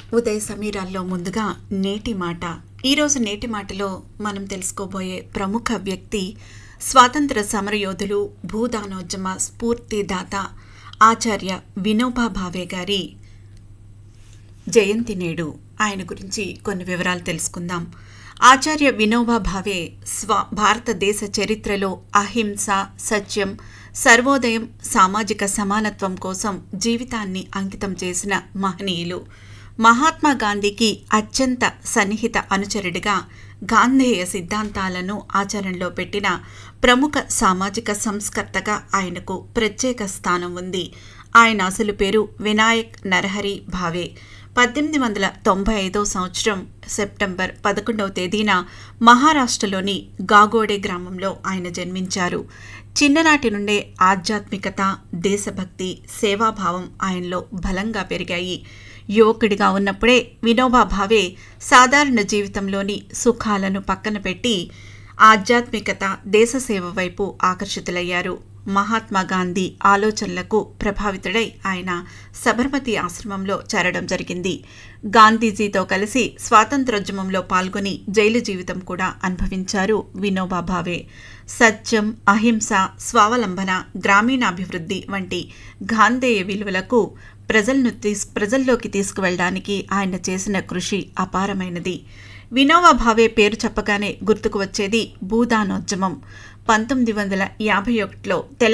ఉదయ సమీరాల్లో ముందుగా నేటి మాట ఈరోజు నేటి మాటలో మనం తెలుసుకోబోయే ప్రముఖ వ్యక్తి స్వాతంత్ర సమరయోధులు భూదానోద్యమ స్ఫూర్తిదాత ఆచార్య వినోబా భావే గారి జయంతి నేడు ఆయన గురించి కొన్ని వివరాలు తెలుసుకుందాం ఆచార్య వినోబా భావే స్వ భారతదేశ చరిత్రలో అహింస సత్యం సర్వోదయం సామాజిక సమానత్వం కోసం జీవితాన్ని అంకితం చేసిన మహనీయులు మహాత్మా గాంధీకి అత్యంత సన్నిహిత అనుచరుడిగా గాంధేయ సిద్ధాంతాలను ఆచరణలో పెట్టిన ప్రముఖ సామాజిక సంస్కర్తగా ఆయనకు ప్రత్యేక స్థానం ఉంది ఆయన అసలు పేరు వినాయక్ నరహరి భావే పద్దెనిమిది వందల తొంభై ఐదో సంవత్సరం సెప్టెంబర్ పదకొండవ తేదీన మహారాష్ట్రలోని గాగోడే గ్రామంలో ఆయన జన్మించారు చిన్ననాటి నుండే ఆధ్యాత్మికత దేశభక్తి సేవాభావం ఆయనలో బలంగా పెరిగాయి యువకుడిగా ఉన్నప్పుడే వినోబా భావే సాధారణ జీవితంలోని సుఖాలను పక్కన పెట్టి ఆధ్యాత్మికత దేశసేవ వైపు ఆకర్షితులయ్యారు మహాత్మా గాంధీ ఆలోచనలకు ప్రభావితుడై ఆయన సబర్మతి ఆశ్రమంలో చేరడం జరిగింది గాంధీజీతో కలిసి స్వాతంత్రోద్యమంలో పాల్గొని జైలు జీవితం కూడా అనుభవించారు వినోబా భావే సత్యం అహింస స్వావలంబన గ్రామీణాభివృద్ధి వంటి గాంధేయ విలువలకు ప్రజలను తీస్ ప్రజల్లోకి తీసుకువెళ్ళడానికి ఆయన చేసిన కృషి అపారమైనది వినోబా భావే పేరు చెప్పగానే గుర్తుకు వచ్చేది భూదానోద్యమం పంతొమ్మిది వందల యాభై ఒకటిలో తెలంగాణ